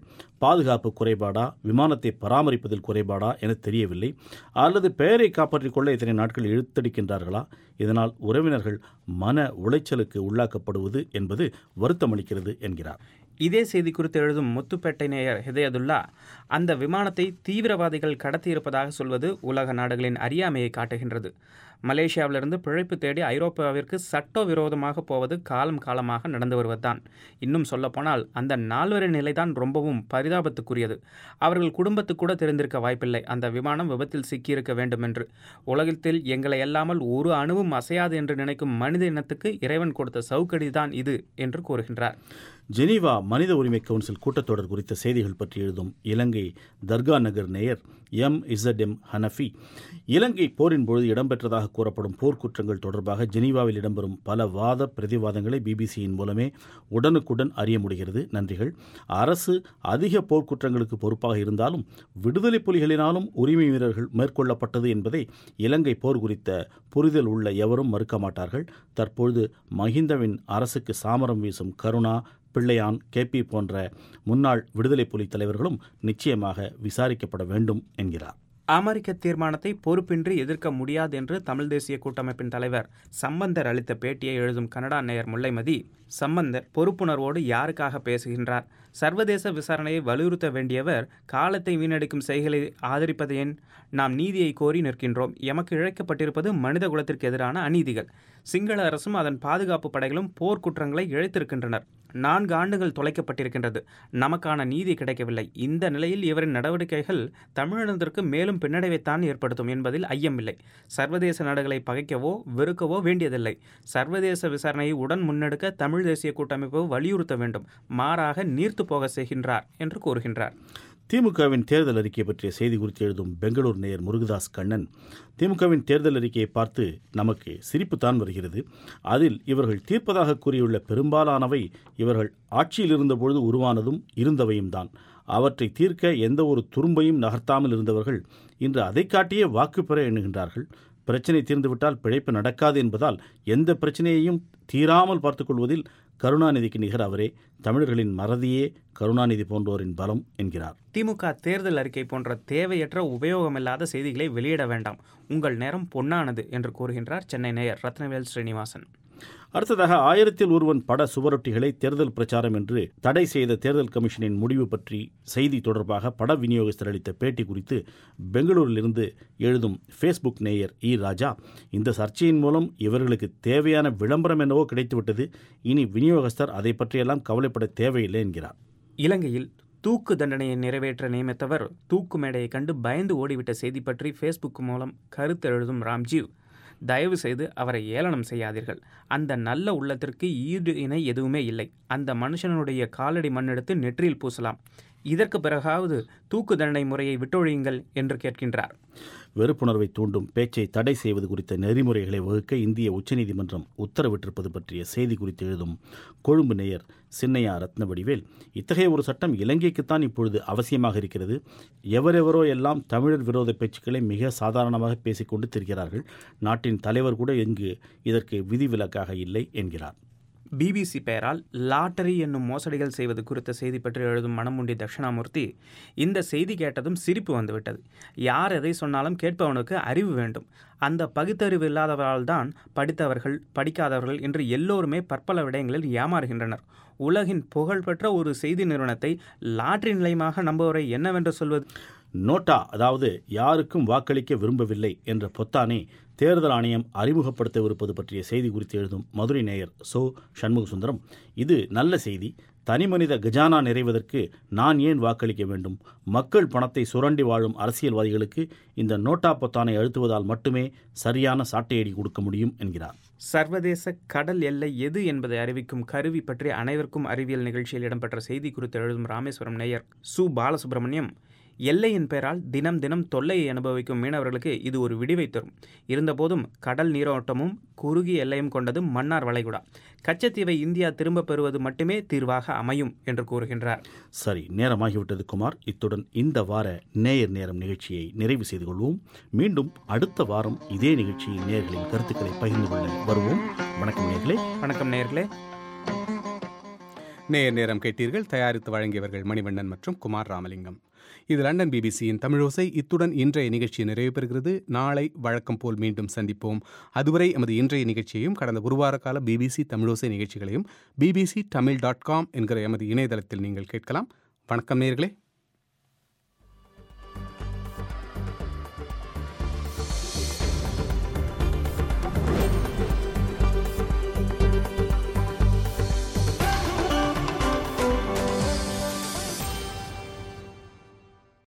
பாதுகாப்பு குறைபாடா விமானத்தை பராமரிப்பதில் குறைபாடா என தெரியவில்லை அல்லது பெயரை காப்பாற்றிக் கொள்ள இத்தனை நாட்கள் இழுத்தடிக்கின்றார்களா இதனால் உறவினர்கள் மன உளைச்சலுக்கு உள்ளாக்கப்படுவது என்பது வருத்தமளிக்கிறது என்கிறார் இதே செய்தி குறித்து எழுதும் முத்துப்பேட்டை நேயர் ஹிதயதுல்லா அந்த விமானத்தை தீவிரவாதிகள் கடத்தியிருப்பதாக சொல்வது உலக நாடுகளின் அறியாமையை காட்டுகின்றது மலேசியாவிலிருந்து பிழைப்பு தேடி ஐரோப்பாவிற்கு சட்டவிரோதமாக போவது காலம் காலமாக நடந்து வருவதுதான் இன்னும் சொல்லப்போனால் அந்த நால்வரின் நிலைதான் ரொம்பவும் பரிதாபத்துக்குரியது அவர்கள் குடும்பத்துக்கு கூட தெரிந்திருக்க வாய்ப்பில்லை அந்த விமானம் விபத்தில் சிக்கியிருக்க வேண்டும் என்று உலகத்தில் எங்களை அல்லாமல் ஒரு அணுவும் அசையாது என்று நினைக்கும் மனித இனத்துக்கு இறைவன் கொடுத்த சவுக்கடிதான் இது என்று கூறுகின்றார் ஜெனீவா மனித உரிமை கவுன்சில் கூட்டத்தொடர் குறித்த செய்திகள் பற்றி எழுதும் இலங்கை தர்கா நகர் நேயர் M Z M Hanafi Ilangai போரின் பொழுது இடம்பெற்றதாக கூறப்படும் போர்க்குற்றங்கள் தொடர்பாக ஜெனீவாவில் இடம்பெறும் பல வாத பிரதிவாதங்களை பிபிசியின் மூலமே உடனுக்குடன் அறிய முடிகிறது நன்றிகள் அரசு அதிக போர்க்குற்றங்களுக்கு பொறுப்பாக இருந்தாலும் விடுதலை புலிகளினாலும் உரிமை மீறல்கள் மேற்கொள்ளப்பட்டது என்பதை இலங்கை போர் குறித்த புரிதல் உள்ள எவரும் மறுக்க மாட்டார்கள் தற்பொழுது மஹிந்தவின் அரசுக்கு சாமரம் வீசும் கருணா பிள்ளையான் கேபி போன்ற முன்னாள் விடுதலை புலி தலைவர்களும் நிச்சயமாக விசாரிக்கப்பட வேண்டும் என்கிறார் அமெரிக்க தீர்மானத்தை பொறுப்பின்றி எதிர்க்க முடியாது என்று தமிழ் தேசிய கூட்டமைப்பின் தலைவர் சம்பந்தர் அளித்த பேட்டியை எழுதும் கனடா நேயர் முல்லைமதி சம்பந்தர் பொறுப்புணர்வோடு யாருக்காக பேசுகின்றார் சர்வதேச விசாரணையை வலியுறுத்த வேண்டியவர் காலத்தை வீணடிக்கும் செய்களை ஆதரிப்பதையேன் நாம் நீதியை கோரி நிற்கின்றோம் எமக்கு இழைக்கப்பட்டிருப்பது மனித குலத்திற்கு எதிரான அநீதிகள் சிங்கள அரசும் அதன் பாதுகாப்பு படைகளும் போர்க்குற்றங்களை இழைத்திருக்கின்றனர் நான்கு ஆண்டுகள் தொலைக்கப்பட்டிருக்கின்றது நமக்கான நீதி கிடைக்கவில்லை இந்த நிலையில் இவரின் நடவடிக்கைகள் தமிழினத்திற்கு மேலும் பின்னடைவைத்தான் ஏற்படுத்தும் என்பதில் ஐயமில்லை சர்வதேச நாடுகளை பகைக்கவோ வெறுக்கவோ வேண்டியதில்லை சர்வதேச விசாரணையை உடன் முன்னெடுக்க தமிழ் தேசிய கூட்டமைப்பு வலியுறுத்த வேண்டும் மாறாக நீர்த்து போக செய்கின்றார் என்று கூறுகின்றார் திமுகவின் தேர்தல் அறிக்கை பற்றிய செய்தி குறித்து எழுதும் பெங்களூர் நேயர் முருகதாஸ் கண்ணன் திமுகவின் தேர்தல் அறிக்கையை பார்த்து நமக்கு சிரிப்புத்தான் வருகிறது அதில் இவர்கள் தீர்ப்பதாக கூறியுள்ள பெரும்பாலானவை இவர்கள் ஆட்சியில் இருந்தபொழுது உருவானதும் இருந்தவையும் தான் அவற்றை தீர்க்க எந்த ஒரு துரும்பையும் நகர்த்தாமல் இருந்தவர்கள் இன்று அதை காட்டியே வாக்கு பெற எண்ணுகின்றார்கள் பிரச்சனை தீர்ந்துவிட்டால் பிழைப்பு நடக்காது என்பதால் எந்த பிரச்சனையையும் தீராமல் பார்த்துக்கொள்வதில் கருணாநிதிக்கு நிகர் அவரே தமிழர்களின் மறதியே கருணாநிதி போன்றோரின் பலம் என்கிறார் திமுக தேர்தல் அறிக்கை போன்ற தேவையற்ற உபயோகமில்லாத செய்திகளை வெளியிட வேண்டாம் உங்கள் நேரம் பொன்னானது என்று கூறுகின்றார் சென்னை நேயர் ரத்னவேல் ஸ்ரீனிவாசன் அடுத்ததாக ஆயிரத்தில் ஒருவன் பட சுவரொட்டிகளை தேர்தல் பிரச்சாரம் என்று தடை செய்த தேர்தல் கமிஷனின் முடிவு பற்றி செய்தி தொடர்பாக பட விநியோகஸ்தர் அளித்த பேட்டி குறித்து பெங்களூரிலிருந்து எழுதும் ஃபேஸ்புக் நேயர் இ ராஜா இந்த சர்ச்சையின் மூலம் இவர்களுக்கு தேவையான விளம்பரம் என்னவோ கிடைத்துவிட்டது இனி விநியோகஸ்தர் அதை பற்றியெல்லாம் கவலைப்பட தேவையில்லை என்கிறார் இலங்கையில் தூக்கு தண்டனையை நிறைவேற்ற நியமித்தவர் தூக்கு மேடையை கண்டு பயந்து ஓடிவிட்ட செய்தி பற்றி ஃபேஸ்புக் மூலம் கருத்து எழுதும் ராம்ஜீவ் தயவு செய்து அவரை ஏளனம் செய்யாதீர்கள் அந்த நல்ல உள்ளத்திற்கு ஈடு இணை எதுவுமே இல்லை அந்த மனுஷனுடைய காலடி மண்ணெடுத்து நெற்றியில் பூசலாம் இதற்கு பிறகாவது தூக்கு தண்டனை முறையை விட்டொழியுங்கள் என்று கேட்கின்றார் வெறுப்புணர்வை தூண்டும் பேச்சை தடை செய்வது குறித்த நெறிமுறைகளை வகுக்க இந்திய உச்சநீதிமன்றம் உத்தரவிட்டிருப்பது பற்றிய செய்தி குறித்து எழுதும் கொழும்பு நேயர் சின்னையா ரத்னவடிவேல் இத்தகைய ஒரு சட்டம் இலங்கைக்குத்தான் இப்பொழுது அவசியமாக இருக்கிறது எவரெவரோ எல்லாம் தமிழர் விரோத பேச்சுக்களை மிக சாதாரணமாக பேசிக்கொண்டு திரிகிறார்கள் நாட்டின் தலைவர் கூட இங்கு இதற்கு விதிவிலக்காக இல்லை என்கிறார் பிபிசி பெயரால் லாட்டரி என்னும் மோசடிகள் செய்வது குறித்த செய்தி பற்றி எழுதும் மணமுண்டி தட்சிணாமூர்த்தி இந்த செய்தி கேட்டதும் சிரிப்பு வந்துவிட்டது யார் எதை சொன்னாலும் கேட்பவனுக்கு அறிவு வேண்டும் அந்த பகுத்தறிவு இல்லாதவரால் தான் படித்தவர்கள் படிக்காதவர்கள் என்று எல்லோருமே பற்பல விடயங்களில் ஏமாறுகின்றனர் உலகின் புகழ்பெற்ற ஒரு செய்தி நிறுவனத்தை லாட்டரி நிலையமாக நம்புவரை என்னவென்று சொல்வது நோட்டா அதாவது யாருக்கும் வாக்களிக்க விரும்பவில்லை என்ற பொத்தானை தேர்தல் ஆணையம் அறிமுகப்படுத்தவிருப்பது பற்றிய செய்தி குறித்து எழுதும் மதுரை நேயர் சோ சண்முக சுந்தரம் இது நல்ல செய்தி தனிமனித கஜானா நிறைவதற்கு நான் ஏன் வாக்களிக்க வேண்டும் மக்கள் பணத்தை சுரண்டி வாழும் அரசியல்வாதிகளுக்கு இந்த நோட்டா பொத்தானை அழுத்துவதால் மட்டுமே சரியான சாட்டையடி கொடுக்க முடியும் என்கிறார் சர்வதேச கடல் எல்லை எது என்பதை அறிவிக்கும் கருவி பற்றி அனைவருக்கும் அறிவியல் நிகழ்ச்சியில் இடம்பெற்ற செய்தி குறித்து எழுதும் ராமேஸ்வரம் நேயர் சு பாலசுப்ரமணியம் எல்லையின் பெயரால் தினம் தினம் தொல்லையை அனுபவிக்கும் மீனவர்களுக்கு இது ஒரு விடிவை தரும் இருந்தபோதும் கடல் நீரோட்டமும் குறுகிய எல்லையும் கொண்டது மன்னார் வளைகுடா கச்சத்தீவை இந்தியா திரும்ப பெறுவது மட்டுமே தீர்வாக அமையும் என்று கூறுகின்றார் சரி நேரமாகிவிட்டது குமார் இத்துடன் இந்த வார நேயர் நேரம் நிகழ்ச்சியை நிறைவு செய்து கொள்வோம் மீண்டும் அடுத்த வாரம் இதே நிகழ்ச்சியில் நேயர்களின் கருத்துக்களை பகிர்ந்து கொள்ள வருவோம் வணக்கம் நேர்களே வணக்கம் நேர்களே நேர் நேரம் கேட்டீர்கள் தயாரித்து வழங்கியவர்கள் மணிவண்ணன் மற்றும் குமார் ராமலிங்கம் இது லண்டன் பிபிசியின் தமிழோசை இத்துடன் இன்றைய நிகழ்ச்சி நிறைவு பெறுகிறது நாளை வழக்கம் போல் மீண்டும் சந்திப்போம் அதுவரை எமது இன்றைய நிகழ்ச்சியையும் கடந்த ஒரு வார கால பிபிசி தமிழோசை நிகழ்ச்சிகளையும் பிபிசி தமிழ் டாட் காம் என்கிற எமது இணையதளத்தில் நீங்கள் கேட்கலாம் வணக்கம் நேர்களே